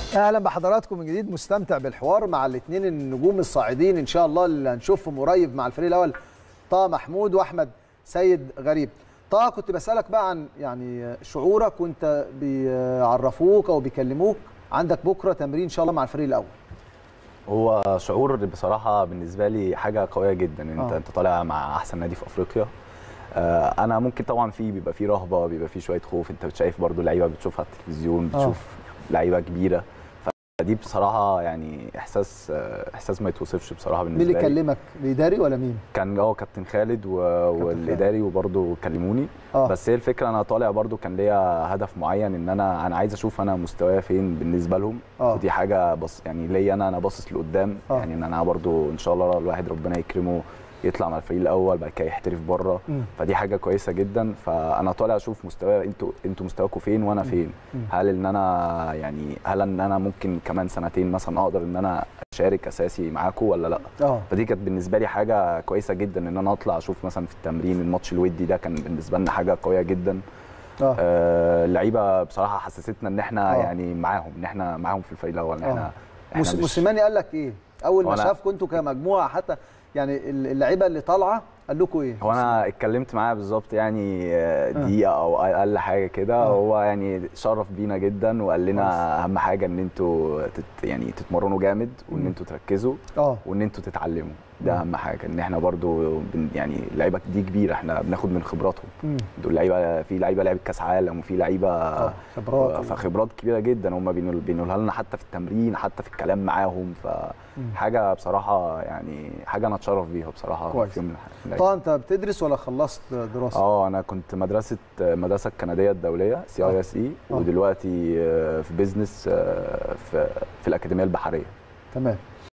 اهلا بحضراتكم من جديد مستمتع بالحوار مع الاثنين النجوم الصاعدين ان شاء الله اللي هنشوفهم قريب مع الفريق الاول طه محمود واحمد سيد غريب طه كنت بسالك بقى عن يعني شعورك وانت بيعرفوك او بيكلموك عندك بكره تمرين ان شاء الله مع الفريق الاول هو شعور بصراحه بالنسبه لي حاجه قويه جدا انت آه. انت طالع مع احسن نادي في افريقيا آه، انا ممكن طبعا في بيبقى في رهبه بيبقى في شويه خوف انت شايف برضو لعيبه بتشوفها على التلفزيون آه. بتشوف لعيبه كبيره فدي بصراحه يعني احساس آه، احساس ما يتوصفش بصراحه مين بالنسبه اللي لي كلمك الاداري ولا مين كان اه كابتن خالد و... والاداري وبرضو كلموني اه بس هي الفكره انا طالع برضو كان ليا هدف معين ان انا انا عايز اشوف انا مستواي فين بالنسبه لهم اه ودي حاجه بص يعني ليا انا انا باصص لقدام آه. يعني ان انا برضو ان شاء الله الواحد ربنا يكرمه يطلع مع الفريق الاول بعد كده يحترف بره مم. فدي حاجه كويسه جدا فانا طالع اشوف مستوى انتوا انتوا مستواكم فين وانا فين مم. هل ان انا يعني هل ان انا ممكن كمان سنتين مثلا اقدر ان انا اشارك اساسي معاكم ولا لا اه فدي كانت بالنسبه لي حاجه كويسه جدا ان انا اطلع اشوف مثلا في التمرين الماتش الودي ده كان بالنسبه لنا حاجه قويه جدا اه آه، اللعيبه بصراحه حسستنا ان احنا آه. يعني معاهم ان احنا معاهم في الفريق الاول ان آه. احنا احنا موس- مش- موسيماني قال لك ايه اول ما وأنا- شافكم انتوا كمجموعه حتى يعني اللعيبه اللي طالعه قال لكم ايه هو انا اتكلمت معاه بالظبط يعني آه، دقيقه او اقل حاجه كده آه. هو يعني شرف بينا جدا وقال كويس. لنا اهم حاجه ان انتوا تت يعني تتمرنوا جامد وان مم. انتوا تركزوا اه وان انتوا تتعلموا ده مم. اهم حاجه ان احنا برضو بن يعني اللعيبه دي كبيره احنا بناخد من خبراتهم مم. دول لعيبه في لعيبه لعبت كاس عالم وفي لعيبه اه خبرات فخبرات كبيره جدا هم بينقل- بينقلها لنا حتى في التمرين حتى في الكلام معاهم مم. فحاجه بصراحه يعني حاجه انا اتشرف بيها بصراحه كويس. في يوم من الح- طه انت بتدرس ولا خلصت دراسه اه انا كنت مدرسه مدرسه الكنديه الدوليه سي اي اس اي آه. ودلوقتي آه، في بيزنس آه، في في الاكاديميه البحريه تمام